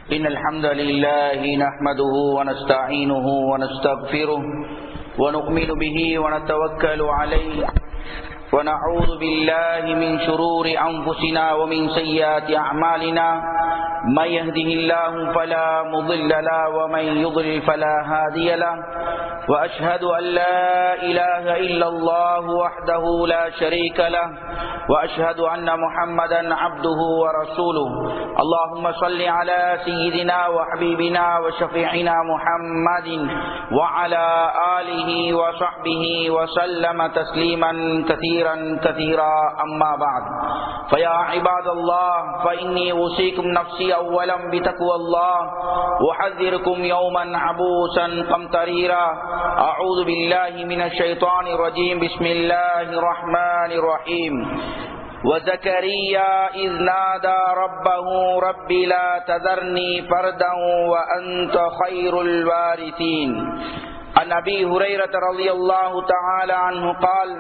إن الحمد لله نحمده ونستعينه ونستغفره ونؤمن به ونتوكل عليه ونعوذ بالله من شرور أنفسنا ومن سيئات أعمالنا من يهده الله فلا مضل له ومن يضلل فلا هادي له وأشهد أن لا إله إلا الله وحده لا شريك له وأشهد أن محمدا عبده ورسوله اللهم صل على سيدنا وحبيبنا وشفيعنا محمد وعلى آله وصحبه وسلم تسليما كثيرا كثيرا أما بعد فيا عباد الله فإني أوصيكم نفسي أولا بتقوى الله وحذركم يوما عبوسا قمطريرا أعوذ بالله من الشيطان الرجيم بسم الله الرحمن الرحيم وزكريا إذ نادى ربه رب لا تذرني فردا وأنت خير الوارثين عن أبي هريرة رضي الله تعالى عنه قال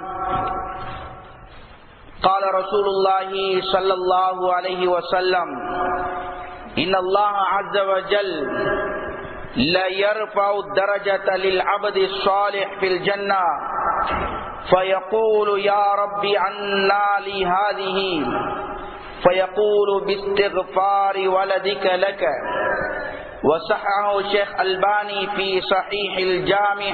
قال رسول الله صلى الله عليه وسلم إن الله عز وجل لا يرفع الدرجة للعبد الصالح في الجنة فيقول يا رب عنا لي هذه فيقول باستغفار ولدك لك وصححه الشيخ الباني في صحيح الجامع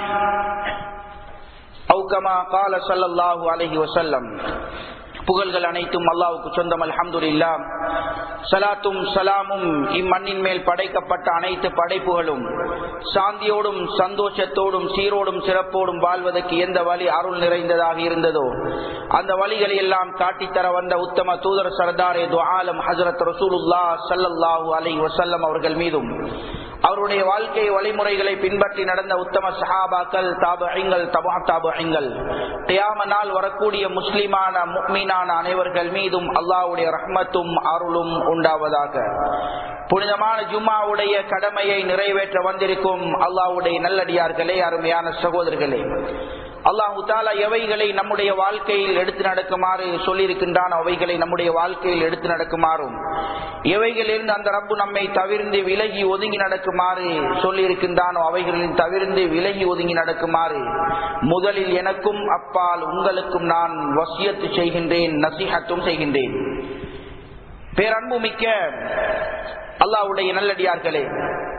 أو كما قال صلى الله عليه وسلم புகழ்கள் அனைத்தும் அல்லாவுக்கு சொந்தம் அல்ஹம்துல்லா சலாத்தும் சலாமும் இம்மண்ணின் மேல் படைக்கப்பட்ட அனைத்து படைப்புகளும் சாந்தியோடும் சந்தோஷத்தோடும் சீரோடும் சிறப்போடும் வாழ்வதற்கு எந்த வழி அருள் நிறைந்ததாக இருந்ததோ அந்த வழிகளை எல்லாம் காட்டித்தர வந்த உத்தம தூதர் சர்தாரே துஆலம் ஹசரத் ரசூலுல்லா சல்லல்லாஹு அலை வசல்லம் அவர்கள் மீதும் அவருடைய வாழ்க்கை வழிமுறைகளை பின்பற்றி நடந்த உத்தம சஹாபாக்கள் தாபங்கள் தபா தாபங்கள் தியாம நாள் வரக்கூடிய முஸ்லிமான முக்மீனான அனைவர்கள் மீதும் அல்லாவுடைய ரஹ்மத்தும் அருளும் உண்டாவதாக புனிதமான ஜும்மாவுடைய கடமையை நிறைவேற்ற வந்திருக்கும் அல்லாவுடைய நல்லடியார்களே அருமையான சகோதரர்களே அல்லாஹு தாலா எவைகளை நம்முடைய வாழ்க்கையில் எடுத்து நடக்குமாறு சொல்லியிருக்கின்றான் அவைகளை நம்முடைய வாழ்க்கையில் எடுத்து நடக்குமாறும் எவைகளிலிருந்து அந்த ரப்பு நம்மை தவிர்ந்து விலகி ஒதுங்கி நடக்குமாறு சொல்லியிருக்கின்றானோ அவைகளில் தவிர்ந்து விலகி ஒதுங்கி நடக்குமாறு முதலில் எனக்கும் அப்பால் உங்களுக்கும் நான் வசியத்து செய்கின்றேன் நசிஹத்தும் செய்கின்றேன் பேரன்பு மிக்க அல்லாவுடைய நல்லடியார்களே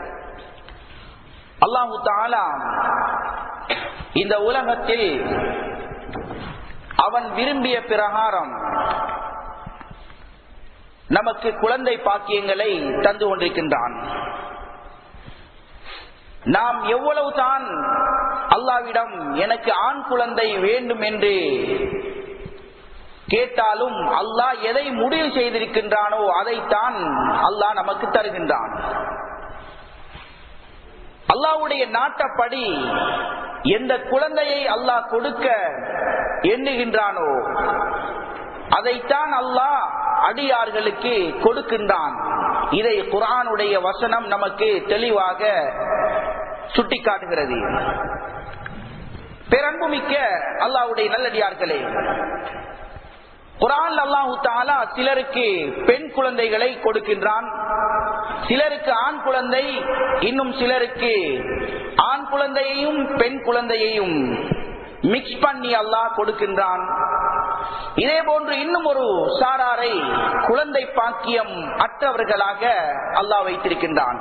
அல்லாஹு தாலா இந்த உலகத்தில் அவன் விரும்பிய பிரகாரம் நமக்கு குழந்தை பாக்கியங்களை தந்து கொண்டிருக்கின்றான் நாம் எவ்வளவுதான் அல்லாவிடம் எனக்கு ஆண் குழந்தை வேண்டும் என்று கேட்டாலும் அல்லாஹ் எதை முடிவு செய்திருக்கின்றானோ அதைத்தான் அல்லாஹ் நமக்கு தருகின்றான் அல்லாவுடைய நாட்டப்படி எந்த குழந்தையை அல்லாஹ் கொடுக்க எண்ணுகின்றானோ அதைத்தான் அல்லாஹ் அடியார்களுக்கு கொடுக்கின்றான் இதை குரானுடைய வசனம் நமக்கு தெளிவாக சுட்டிக்காட்டுகிறது பேரன்புமிக்க அல்லாவுடைய நல்லடியார்களே குரான் அல்லாஹு தாலா சிலருக்கு பெண் குழந்தைகளை கொடுக்கின்றான் சிலருக்கு ஆண் குழந்தை இன்னும் சிலருக்கு ஆண் குழந்தையையும் பெண் குழந்தையையும் மிக்ஸ் பண்ணி அல்லாஹ் கொடுக்கின்றான் இதே போன்று இன்னும் ஒரு சாராரை குழந்தை பாக்கியம் அற்றவர்களாக அல்லாஹ் வைத்திருக்கின்றான்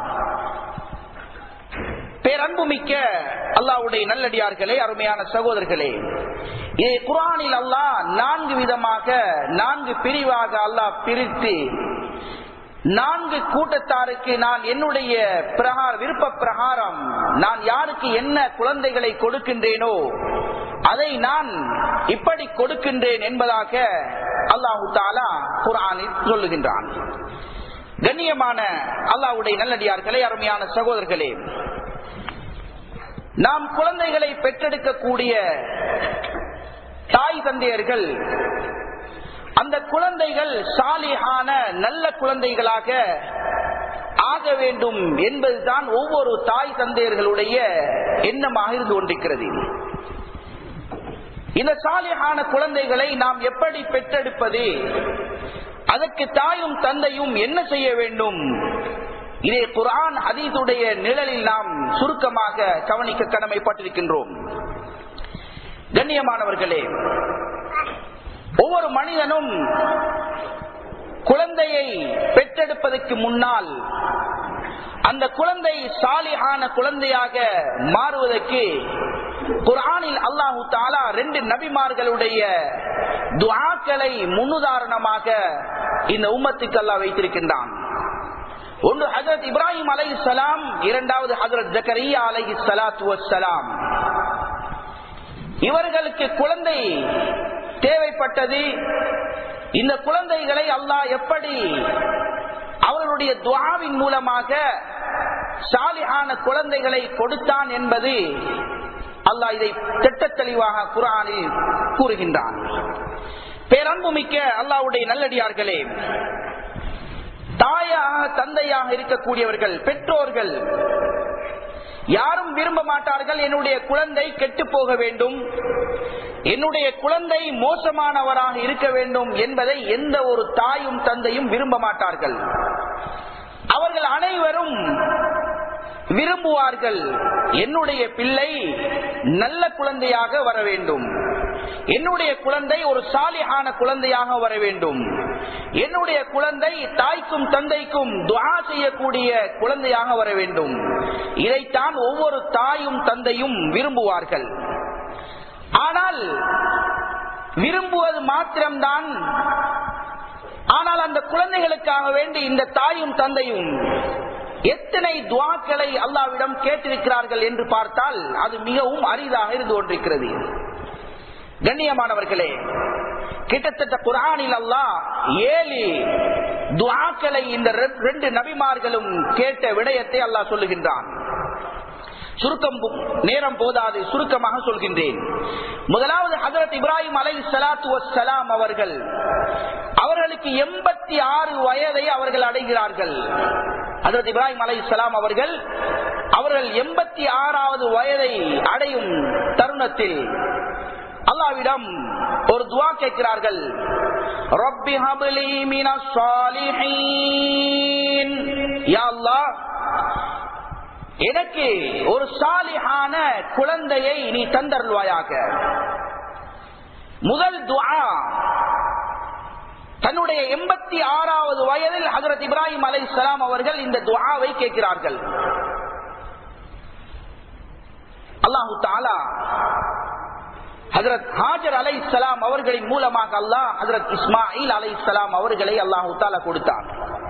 பேரன்புமிக்க அல்லாவுடைய நல்லடியார்களே அருமையான சகோதரர்களே இதை குரானில் அல்லாஹ் நான்கு விதமாக நான்கு பிரிவாக அல்லாஹ் பிரித்து நான்கு கூட்டத்தாருக்கு நான் என்னுடைய பிரகார விருப்ப பிரகாரம் நான் யாருக்கு என்ன குழந்தைகளை கொடுக்கின்றேனோ அதை நான் இப்படி கொடுக்கின்றேன் என்பதாக அல்லாஹு தாலா குரானில் சொல்லுகின்றான் கண்ணியமான அல்லாவுடைய நல்லடியார்களே அருமையான சகோதரர்களே நாம் குழந்தைகளை பெற்றெடுக்கக்கூடிய தாய் தந்தையர்கள் அந்த குழந்தைகள் சாலிகான நல்ல குழந்தைகளாக ஆக வேண்டும் என்பதுதான் ஒவ்வொரு தாய் தந்தையர்களுடைய எண்ணமாக இருந்து கொண்டிருக்கிறது இந்த சாலிகான குழந்தைகளை நாம் எப்படி பெற்றெடுப்பது அதற்கு தாயும் தந்தையும் என்ன செய்ய வேண்டும் இதை குரான் ஹதீதுடைய நிழலில் நாம் சுருக்கமாக கவனிக்க கடமைப்பட்டிருக்கின்றோம் கண்ணியமானவர்களே ஒவ்வொரு மனிதனும் குழந்தையை பெற்றெடுப்பதற்கு முன்னால் அந்த குழந்தை சாலியான குழந்தையாக மாறுவதற்கு குரானில் அல்லாஹு தாலா ரெண்டு நபிமார்களுடைய துவாக்களை முன்னுதாரணமாக இந்த உம்மத்துக்கு அல்லாஹ் வைத்திருக்கின்றான் ஒன்று ஹசரத் இப்ராஹிம் அலை சலாம் இரண்டாவது ஹசரத் ஜக்கரியா அலை சலாத்து வசலாம் இவர்களுக்கு குழந்தை தேவைப்பட்டது இந்த குழந்தைகளை அல்லாஹ் எப்படி அவர்களுடைய துவாவின் மூலமாக சாலியான குழந்தைகளை கொடுத்தான் என்பது அல்லாஹ் இதை திட்ட தெளிவாக குரானில் கூறுகின்றான் பேரன்பு மிக்க அல்லாவுடைய நல்லடியார்களே தாயாக தந்தையாக இருக்கக்கூடியவர்கள் பெற்றோர்கள் யாரும் விரும்ப மாட்டார்கள் என்னுடைய குழந்தை கெட்டு போக வேண்டும் என்னுடைய குழந்தை மோசமானவராக இருக்க வேண்டும் என்பதை எந்த ஒரு தாயும் தந்தையும் விரும்ப மாட்டார்கள் அவர்கள் அனைவரும் விரும்புவார்கள் என்னுடைய பிள்ளை நல்ல குழந்தையாக வர வேண்டும் என்னுடைய குழந்தை ஒரு சாலியான குழந்தையாக வர வேண்டும் என்னுடைய குழந்தை தாய்க்கும் தந்தைக்கும் துவா செய்யக்கூடிய குழந்தையாக வர வேண்டும் இதைத்தான் ஒவ்வொரு தாயும் தந்தையும் விரும்புவார்கள் ஆனால் விரும்புவது மாத்திரம்தான் ஆனால் அந்த குழந்தைகளுக்காக வேண்டி இந்த தாயும் தந்தையும் எத்தனை துவாக்களை அல்லாவிடம் கேட்டிருக்கிறார்கள் என்று பார்த்தால் அது மிகவும் அரிதாக இருந்து கொண்டிருக்கிறது கண்ணியமானவர்களே கிட்டத்தட்ட குரானில் அல்லாஹ் ஏழு துவாக்களை இந்த ரெண்டு நபிமார்களும் கேட்ட விடயத்தை அல்லாஹ் சொல்லுகின்றான் சுருக்கம் நேரம் போதாது சுருக்கமாக சொல்கின்றேன் முதலாவது ஹசரத் இப்ராஹிம் அலை சலாத்து வசலாம் அவர்கள் அவர்களுக்கு எண்பத்தி ஆறு வயதை அவர்கள் அடைகிறார்கள் ஹசரத் இப்ராஹிம் அலை சலாம் அவர்கள் அவர்கள் எண்பத்தி ஆறாவது வயதை அடையும் தருணத்தில் அல்லாவிடம் ஒரு துவா கேட்கிறார்கள் ரப்பி ஹபிலி மினஸ் சாலிஹீன் யா அல்லாஹ் எனக்கு ஒரு சாலிஹான குழந்தையை நீ தந்தருள்வாயாக முதல் துவா தன்னுடைய எண்பத்தி ஆறாவது வயதில் ஹசரத் இப்ராஹிம் அலை சலாம் அவர்கள் இந்த துவாவை கேட்கிறார்கள் அல்லாஹு தாலா ஹசரத் ஹாஜர் அலை சலாம் அவர்களின் மூலமாக அல்லாஹ் ஹசரத் இஸ்மாயில் அலை சலாம் அவர்களை அல்லாஹு தாலா கொடுத்தார்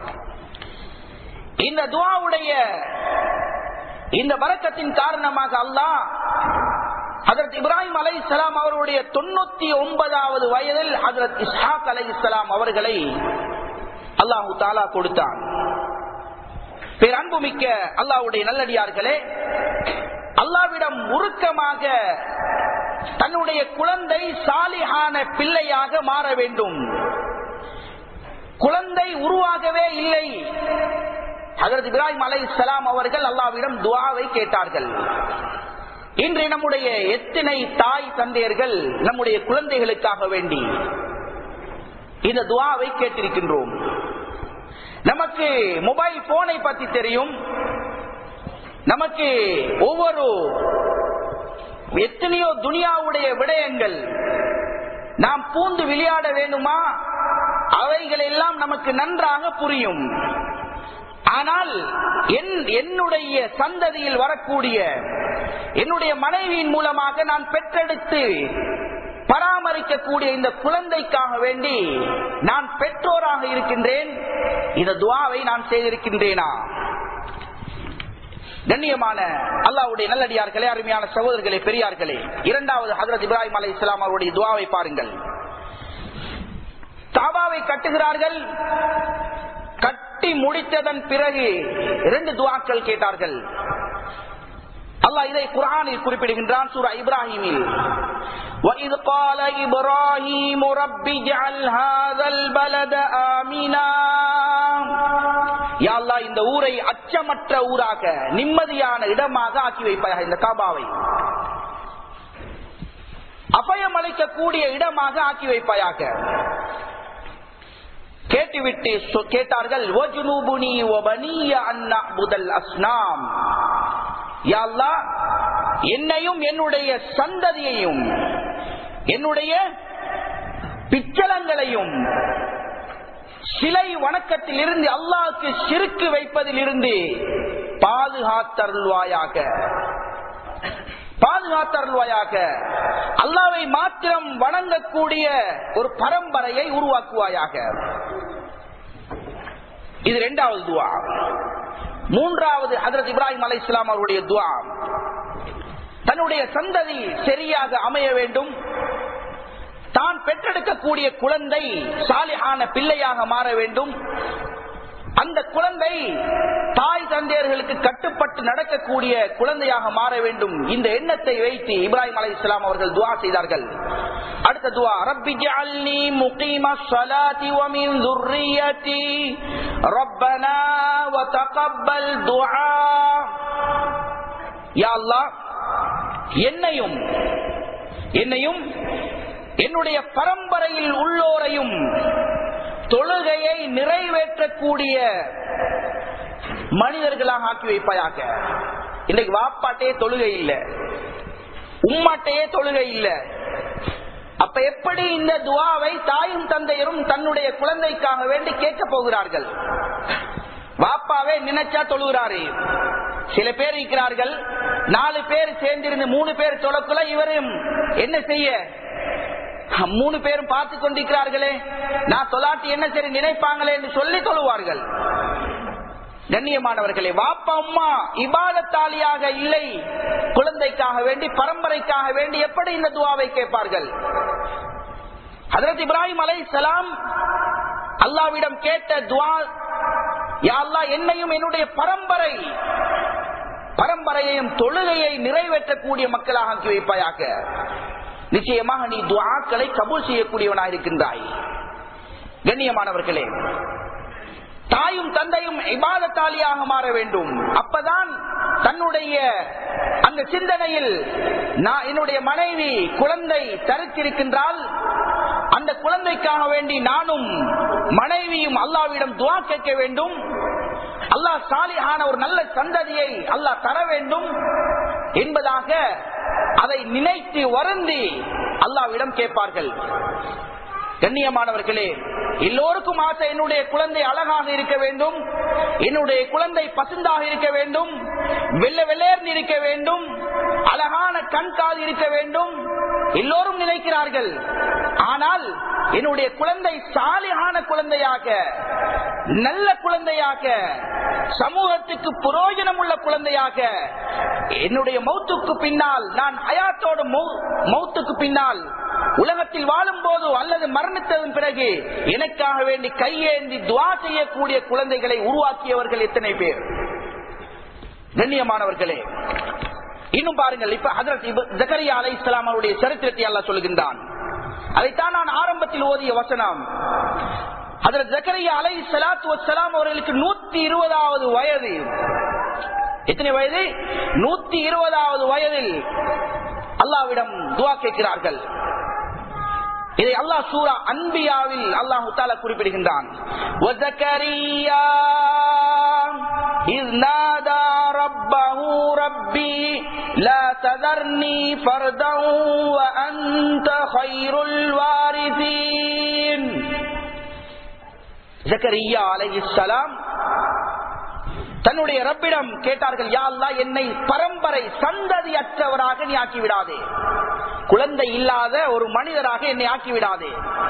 இந்த துவாவுடைய இந்த வரக்கத்தின் காரணமாக அல்லாஹ் ஹசரத் இப்ராஹிம் அலை இஸ்லாம் அவருடைய தொண்ணூத்தி ஒன்பதாவது வயதில் ஹசரத் இஸ்ஹாக் அலை இஸ்லாம் அவர்களை அல்லாஹு தாலா கொடுத்தான் பேரன்புமிக்க அல்லாஹுடைய நல்லடியார்களே அல்லாவிடம் உருக்கமாக தன்னுடைய குழந்தை சாலிஹான பிள்ளையாக மாற வேண்டும் குழந்தை உருவாகவே இல்லை ஹசரத் இப்ராஹிம் அலை இஸ்லாம் அவர்கள் அல்லாவிடம் துவாவை கேட்டார்கள் இன்று நம்முடைய எத்தனை தாய் தந்தையர்கள் நம்முடைய குழந்தைகளுக்காக வேண்டி இந்த துவாவை கேட்டிருக்கின்றோம் நமக்கு மொபைல் போனை பத்தி தெரியும் நமக்கு ஒவ்வொரு எத்தனையோ துனியாவுடைய விடயங்கள் நாம் பூந்து விளையாட வேண்டுமா அவைகள் எல்லாம் நமக்கு நன்றாக புரியும் ஆனால் என்னுடைய சந்ததியில் வரக்கூடிய என்னுடைய மனைவியின் மூலமாக நான் பெற்றெடுத்து பராமரிக்கக்கூடிய இந்த குழந்தைக்காக வேண்டி நான் பெற்றோராக இருக்கின்றேன் இந்த துவாவை நான் செய்திருக்கின்றேனா கண்ணியமான அல்லாவுடைய நல்லடியார்களே அருமையான சகோதரர்களே பெரியார்களே இரண்டாவது ஹசரத் இப்ராஹிம் அலி இஸ்லாம் அவருடைய துவாவை பாருங்கள் தாபாவை கட்டுகிறார்கள் கட்டி முடித்ததன் பிறகு இரண்டு துவாக்கள் கேட்டார்கள் அல்லாஹ் இதை குரானில் குறிப்பிடுகின்றான் சூரா இப்ராஹிமில் وَإِذْ قَالَ إِبْرَاهِيمُ رَبِّ اجْعَلْ هَذَا الْبَلَدَ آمِنًا யா அல்லாஹ் இந்த ஊரை அச்சமற்ற ஊராக நிம்மதியான இடமாக ஆக்கி வைப்பாயாக இந்த காபாவை அபயம் அளிக்கக்கூடிய இடமாக ஆக்கி வைப்பாயாக கேட்டுவிட்டு சொ- கேட்டார்கள் "வஜ்னுபுனி வபனிய அன் நஅ்புதல் அஸ்னாம்." யா அல்லாஹ், என்னையும் என்னுடைய சந்ததியையும் என்னுடைய பிச்சலங்களையும் சிலை வணக்கத்தில் இருந்து அல்லாஹ்க்கு சிறுக்கு வைப்பதில் இருந்து பாதுகாத்தருள்வாயாக பாதுகாத்தருள்வாயாக அல்லாவை மாத்திரம் வணங்கக்கூடிய ஒரு பரம்பரையை உருவாக்குவாயாக இது இரண்டாவது துவா மூன்றாவது ஹதரத் இப்ராஹிம் அலை இஸ்லாம் அவருடைய துவா தன்னுடைய சந்ததி சரியாக அமைய வேண்டும் தான் பெற்றெடுக்கக்கூடிய குழந்தை சாலிஹான பிள்ளையாக மாற வேண்டும் அந்த குழந்தை தாய் தந்தையர்களுக்கு கட்டுப்பட்டு நடக்கக்கூடிய குழந்தையாக மாற வேண்டும் இந்த எண்ணத்தை வைத்து இப்ராஹிம் அலை இஸ்லாம் அவர்கள் துவா செய்தார்கள் அடுத்த துவா ரப்பி ஜஅல்னி முகீம ஸலாத்தி வ மின் ذُرِّيَّتِي ரப்பனா வ தகப்பல் துஆ யா அல்லாஹ் என்னையும் என்னையும் என்னுடைய பரம்பரையில் உள்ளோரையும் தொழுகையை நிறைவேற்றக்கூடிய மனிதர்களாக ஆக்கி வைப்பாயாக இன்னைக்கு வாப்பாட்டையே தொழுகை இல்லை உம்மாட்டையே தொழுகை இல்லை அப்ப எப்படி இந்த துவாவை தாயும் தந்தையரும் தன்னுடைய குழந்தைக்காக வேண்டி கேட்க போகிறார்கள் வாப்பாவே நினைச்சா தொழுகிறாரு சில பேர் இருக்கிறார்கள் நாலு பேர் சேர்ந்திருந்து மூணு பேர் தொழக்குள்ள இவரும் என்ன செய்ய மூணு பேரும் பார்த்து கொண்டிருக்கிறார்களே நான் தொலாட்டி என்ன சரி நினைப்பாங்களே என்று சொல்லி தொழுவார்கள் கண்ணியமானவர்களே வாப்பா அம்மா இபாதத்தாலியாக இல்லை குழந்தைக்காக வேண்டி பரம்பரைக்காக வேண்டி எப்படி இந்த துவாவை கேட்பார்கள் ஹதரத் இப்ராஹிம் அலை சலாம் அல்லாவிடம் கேட்ட துவா யா அல்லாஹ் என்னையும் என்னுடைய பரம்பரை பரம்பரையையும் தொழுகையை நிறைவேற்றக்கூடிய மக்களாக ஆக்கி வைப்பாயாக நிச்சயமாக நீ துவாக்களை கபூல் செய்யக்கூடியவனாக இருக்கின்றாய் கண்ணியமானவர்களே தாயும் தந்தையும் இபாதத்தாலியாக மாற வேண்டும் அப்பதான் தன்னுடைய அந்த சிந்தனையில் நான் என்னுடைய மனைவி குழந்தை தரித்திருக்கின்றால் அந்த குழந்தைக்காக வேண்டி நானும் மனைவியும் அல்லாவிடம் துவா கேட்க வேண்டும் அல்லாஹ் சாலிஹான ஒரு நல்ல சந்ததியை அல்லாஹ் தர வேண்டும் என்பதாக அதை நினைத்து வருந்தி அல்லாவிடம் கேட்பார்கள் கண்ணியமானவர்களே எல்லோருக்கும் ஆசை என்னுடைய குழந்தை அழகாக இருக்க வேண்டும் என்னுடைய குழந்தை பசுந்தாக இருக்க வேண்டும் வெள்ள வெள்ளேர்ந்து இருக்க வேண்டும் அழகான கண் காது இருக்க வேண்டும் எல்லோரும் நினைக்கிறார்கள் ஆனால் என்னுடைய குழந்தை சாலியான குழந்தையாக நல்ல குழந்தையாக சமூகத்துக்கு புரோஜனம் உள்ள குழந்தையாக என்னுடைய மௌத்துக்கு பின்னால் நான் ஹயாத்தோட மௌத்துக்கு பின்னால் உலகத்தில் வாழும் போது அல்லது மரணித்ததன் பிறகு எனக்காக வேண்டி கையேந்தி துவா செய்யக்கூடிய குழந்தைகளை உருவாக்கியவர்கள் எத்தனை பேர் கண்ணியமானவர்களே இன்னும் பாருங்கள் இப்ப ஹதரத் ஜக்கரியா அலை இஸ்லாம் அவருடைய சரித்திரத்தை அல்லாஹ் சொல்கின்றான் அதைத்தான் நான் ஆரம்பத்தில் ஓதிய வசனம் அதில் ஜக்கரியா அலை சலாத்து வசலாம் அவர்களுக்கு நூத்தி இருபதாவது வயது எத்தனை வயது நூத்தி இருபதாவது வயதில் அல்லாவிடம் துவா கேட்கிறார்கள் இதை அல்லாஹ் சூரா அன்பியாவில் அல்லாஹு தாலா குறிப்பிடுகின்றான் إذ نادى ربه ربي لا تذرني فردا وأنت خير الوارثين ஜக்கரியா அலைஹிஸ்ஸலாம் தன்னுடைய ரப்பிடம் கேட்டார்கள் யா அல்லா என்னை பரம்பரை சந்ததி அற்றவராக நீ ஆக்கி விடாதே குழந்தை இல்லாத ஒரு மனிதராக என்னை ஆக்கி விடாதே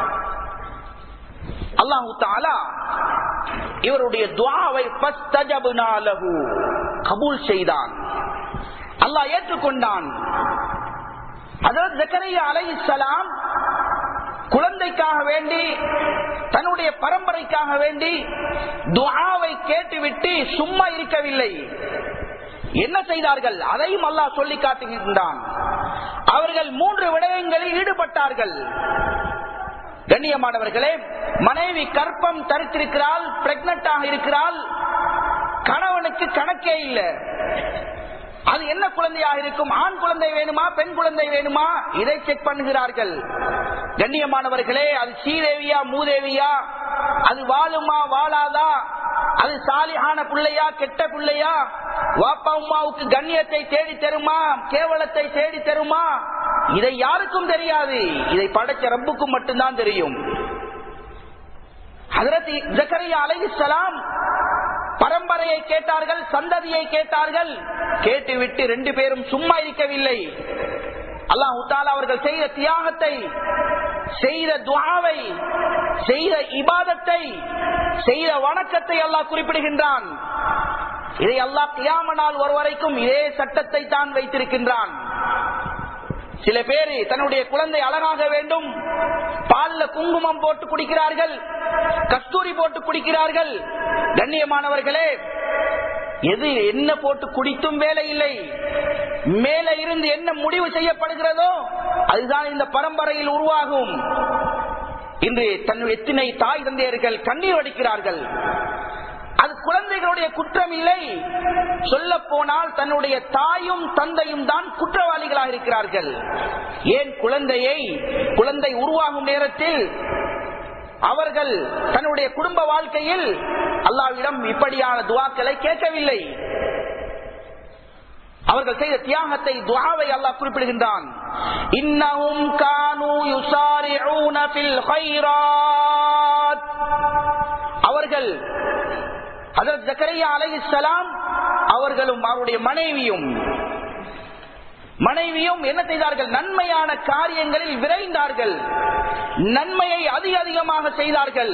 அல்லாஹு தாலா இவருடைய துவாவை கபூல் செய்தான் அல்லாஹ் ஏற்றுக்கொண்டான் அதாவது ஜக்கரியா அலைஹிஸ்ஸலாம் குழந்தைக்காக வேண்டி தன்னுடைய பரம்பரைக்காக வேண்டி துவாவை கேட்டுவிட்டு சும்மா இருக்கவில்லை என்ன செய்தார்கள் அதையும் அல்லாஹ் சொல்லி காட்டுகின்றான் அவர்கள் மூன்று விடயங்களில் ஈடுபட்டார்கள் கண்ணியமானவர்களே மனைவி கற்பம் தரித்திருக்கிறாள் பிரெக்னண்டாக இருக்கிறாள் கணவனுக்கு கணக்கே இல்லை அது என்ன குழந்தையாக இருக்கும் ஆண் குழந்தை வேணுமா பெண் குழந்தை வேணுமா இதை செக் பண்ணுகிறார்கள் கண்ணியமானவர்களே அது ஸ்ரீதேவியா மூதேவியா அது வாழுமா வாழாதா அது சாலியான பிள்ளையா கெட்ட பிள்ளையா வாப்பா உமாவுக்கு கண்ணியத்தை தேடி தருமா கேவலத்தை தேடி தருமா இதை யாருக்கும் தெரியாது இதை படைச்ச ரப்புக்கும் மட்டும்தான் தெரியும் ஹதரத் ஜக்கரியா அலைஹிஸ்ஸலாம் பரம்பரையை கேட்டார்கள் சந்ததியை கேட்டார்கள் கேட்டுவிட்டு ரெண்டு பேரும் சும்மா இருக்கவில்லை அல்லாஹ் தாலா அவர்கள் செய்த தியாகத்தை செய்த துவாவை செய்த இபாதத்தை செய்த வணக்கத்தை அல்லாஹ் குறிப்பிடுகின்றான் இதை அல்லாஹ் கியாம நாள் ஒரு வரைக்கும் இதே சட்டத்தை தான் வைத்திருக்கின்றான் சில பேர் தன்னுடைய குழந்தை அழகாக வேண்டும் பால்ல குங்குமம் போட்டு குடிக்கிறார்கள் கஸ்தூரி போட்டு குடிக்கிறார்கள் கண்ணியமானவர்களே எது என்ன போட்டு குடித்தும் வேலை இல்லை மேல இருந்து என்ன முடிவு செய்யப்படுகிறதோ அதுதான் இந்த பரம்பரையில் உருவாகும் இன்று தன் எத்தனை தாய் தந்தையர்கள் கண்ணீர் வடிக்கிறார்கள் அது குழந்தைகளுடைய குற்றம் இல்லை சொல்ல போனால் தன்னுடைய தாயும் தந்தையும் தான் குற்றவாளிகளாக இருக்கிறார்கள் ஏன் குழந்தையை குழந்தை உருவாகும் நேரத்தில் அவர்கள் தன்னுடைய குடும்ப வாழ்க்கையில் அல்லாவிடம் இப்படியான துவாக்களை கேட்கவில்லை அவர்கள் செய்த தியாகத்தை துவாவை அல்லாஹ் குறிப்பிடுகின்றான் இன்னஹும் கானு யுசாரிஊன ஃபில் கைராத் அவர்கள் ஹஜரத் ஜக்கரியா அலைஹிஸ்ஸலாம் அவர்களும் அவருடைய மனைவியும் மனைவியும் என்ன செய்தார்கள் நன்மையான காரியங்களில் விரைந்தார்கள் நன்மையை அதிக அதிகமாக செய்தார்கள்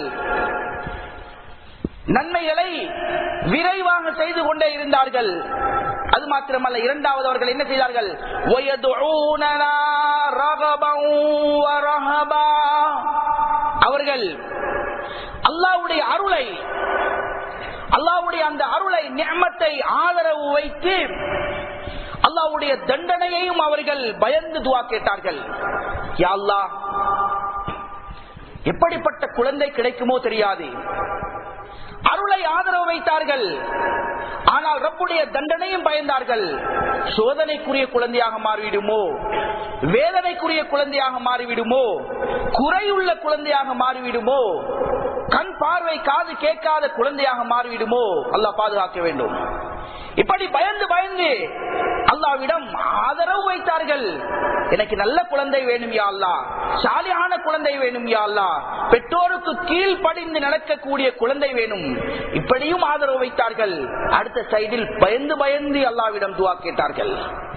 நன்மைகளை விரைவாக செய்து கொண்டே இருந்தார்கள் அது மாத்திரமல்ல இரண்டாவது அவர்கள் என்ன செய்தார்கள் وَيَدْعُونَنَا رَغَبًا وَرَهَبًا. அவர்கள் அல்லாவுடைய அருளை அல்லாவுடைய அந்த அருளை நியமத்தை ஆதரவு வைத்து அல்லாவுடைய தண்டனையையும் அவர்கள் பயந்து துவா கேட்டார்கள் யா அல்லாஹ் எப்படிப்பட்ட குழந்தை கிடைக்குமோ தெரியாது அருளை ஆதரவு வைத்தார்கள் ஆனால் ரப்புடைய தண்டனையும் பயந்தார்கள் சோதனைக்குரிய குழந்தையாக மாறிவிடுமோ வேதனைக்குரிய குழந்தையாக மாறிவிடுமோ குறையுள்ள குழந்தையாக மாறிவிடுமோ கண் பார்வை காது கேட்காத குழந்தையாக மாறிவிடுமோ அல்லாஹ் பாதுகாக்க வேண்டும் இப்படி பயந்து பயந்து அல்லாவிடம் ஆதரவு வைத்தார்கள் எனக்கு நல்ல குழந்தை வேணும் யா அல்லா சாலியான குழந்தை வேணும் யா அல்லா பெற்றோருக்கு கீழ் படிந்து நடக்கக்கூடிய குழந்தை வேணும் இப்படியும் ஆதரவு வைத்தார்கள் அடுத்த சைடில் பயந்து பயந்து அல்லாவிடம் துவா கேட்டார்கள்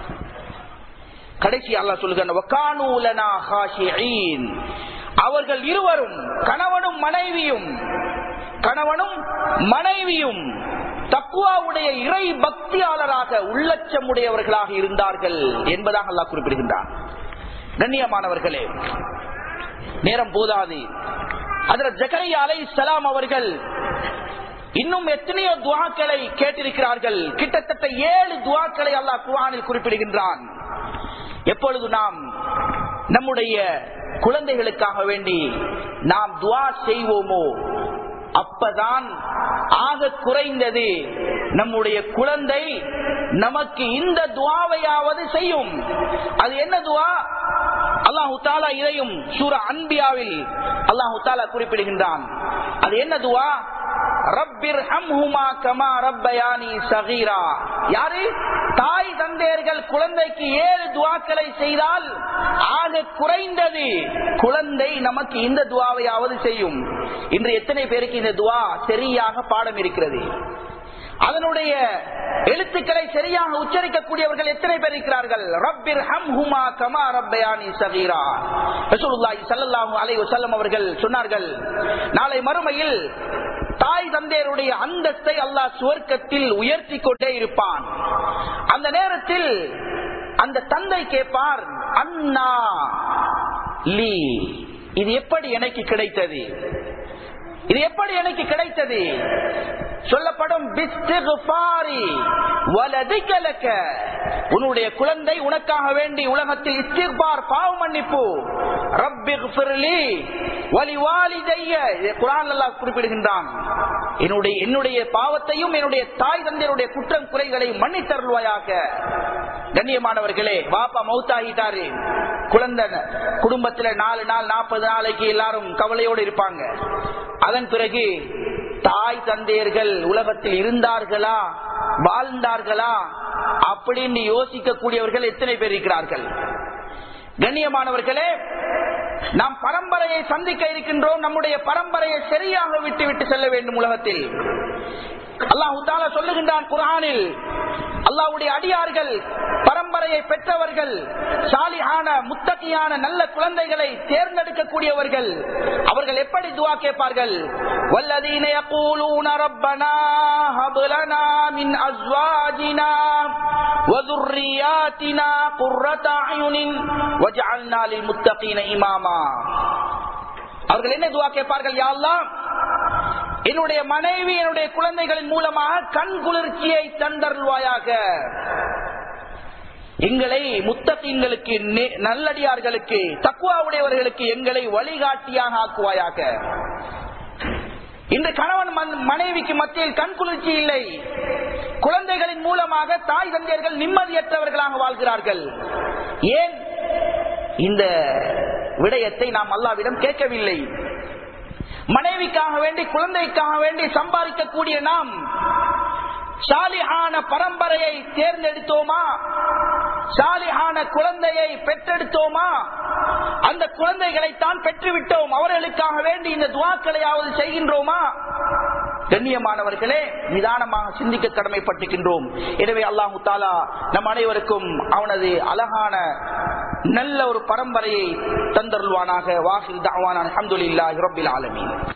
கடைசி அல்லாஹ் சொல்லுகிறான் அவர்கள் இருவரும் கணவனும் மனைவியும் கணவனும் மனைவியும் தக்குவாவுடைய இறை பக்தியாளராக உள்ளச்சமுடையவர்களாக இருந்தார்கள் என்பதாக அல்லாஹ் குறிப்பிடுகின்றான் கண்ணியமானவர்களே நேரம் போதாது அதில் ஜக்கரையா அலை சலாம் அவர்கள் இன்னும் எத்தனையோ துவாக்களை கேட்டிருக்கிறார்கள் கிட்டத்தட்ட ஏழு துவாக்களை அல்லாஹ் குரானில் குறிப்பிடுகின்றான் எப்பொழுது நாம் நம்முடைய குழந்தைகளுக்காக வேண்டி நாம் துவா செய்வோமோ அப்பதான் ஆக குறைந்தது நம்முடைய குழந்தை நமக்கு இந்த துவாவையாவது செய்யும் அது என்ன துவா அல்லாஹு தாலா இதையும் சூர அன்பியாவில் அல்லாஹு தாலா குறிப்பிடுகின்றான் அது என்ன துவா ரப்பிர் ஹம்ஹுமா கமா ரப்பயானி சகீரா யாரு தாய் தந்தையர்கள் குழந்தைக்கு ஏழு துவாக்களை செய்தால் ஆக குறைந்தது குழந்தை நமக்கு இந்த துவாவையாவது செய்யும் இன்று எத்தனை பேருக்கு இந்த துவா சரியாக பாடம் இருக்கிறது அதனுடைய எழுத்துக்களை சரியாக உச்சரிக்கக்கூடியவர்கள் எத்தனை பேர் இருக்கிறார்கள் ரப்பிர் ஹம் ஹுமா கமா ரப்பயானி சகீரா ரசூலுல்லாஹி ஸல்லல்லாஹு அலைஹி வஸல்லம் அவர்கள் சொன்னார்கள் நாளை மறுமையில் தாய் தந்தையருடைய அந்தஸ்தை அல்லாஹ் சுவர்க்கத்தில் உயர்த்தி கொண்டே இருப்பான் அந்த நேரத்தில் அந்த தந்தை கேட்பார் அண்ணா லீ இது எப்படி எனக்கு கிடைத்தது இது எப்படி எனக்கு கிடைத்தது சொல்லப்படும் உன்னுடைய குழந்தை உனக்காக வேண்டி உலகத்தில் இஸ்திர்பார் பாவ மன்னிப்பு குறிப்பிடுகின்றான் என்னுடைய என்னுடைய பாவத்தையும் என்னுடைய தாய் தந்தையருடைய குற்றம் குறைகளை மன்னித்தருள்வாயாக கண்ணியமானவர்களே பாப்பா மௌத்தாகிட்டாரு குழந்தை குடும்பத்துல நாலு நாள் நாற்பது நாளைக்கு எல்லாரும் கவலையோடு இருப்பாங்க அதன் பிறகு தாய் தந்தையர்கள் உலகத்தில் இருந்தார்களா வாழ்ந்தார்களா அப்படின்னு யோசிக்கக்கூடியவர்கள் எத்தனை பேர் இருக்கிறார்கள் கண்ணியமானவர்களே நாம் பரம்பரையை சந்திக்க இருக்கின்றோம் நம்முடைய பரம்பரையை சரியாக விட்டு விட்டு செல்ல வேண்டும் உலகத்தில் அல்லாஹு தாலா சொல்லுகின்றான் குரானில் அல்லாவுடைய அடியார்கள் பரம்பரையை பெற்றவர்கள் சாலியான முத்தகியான நல்ல குழந்தைகளை தேர்ந்தெடுக்கக்கூடியவர்கள் அவர்கள் எப்படி துவா கேட்பார்கள் والذين يقولون ربنا هب لنا من ازواجنا وذرياتنا قرة اعين واجعلنا للمتقين اماما அவர்கள் என்ன துவா கேட்பார்கள் யா அல்லாஹ் என்னுடைய மனைவி என்னுடைய குழந்தைகளின் மூலமாக கண் குளிர்ச்சியை தந்தருள்வாயாக எங்களை முத்தகங்களுக்கு நல்லடியார்களுக்கு தக்குவாவுடையவர்களுக்கு எங்களை வழிகாட்டியாக ஆக்குவாயாக இந்த கணவன் மனைவிக்கு மத்தியில் கண் குளிர்ச்சி இல்லை குழந்தைகளின் மூலமாக தாய் தந்தையர்கள் நிம்மதியற்றவர்களாக வாழ்கிறார்கள் ஏன் இந்த விடயத்தை நாம் அல்லாவிடம் கேட்கவில்லை மனைவிக்காக வேண்டி குழந்தைக்காக வேண்டி சம்பாதிக்கக்கூடிய நாம் சாலிஹான பரம்பரையை தேர்ந்தெடுத்தோமா சாலிஹான குழந்தையை பெற்றெடுத்தோமா அந்த குழந்தைகளை தான் பெற்றுவிட்டோம் அவர்களுக்காக வேண்டி இந்த துவாக்களையாவது செய்கின்றோமா கண்ணியமானவர்களே நிதானமாக சிந்திக்க கடமைப்பட்டிருக்கின்றோம் எனவே அல்லாஹு தாலா நம் அனைவருக்கும் அவனது அழகான நல்ல ஒரு பரம்பரையை தந்தருள்வானாக வாஹில் தாவான அஹமதுல்லாஹி ரபில் ஆலமீன்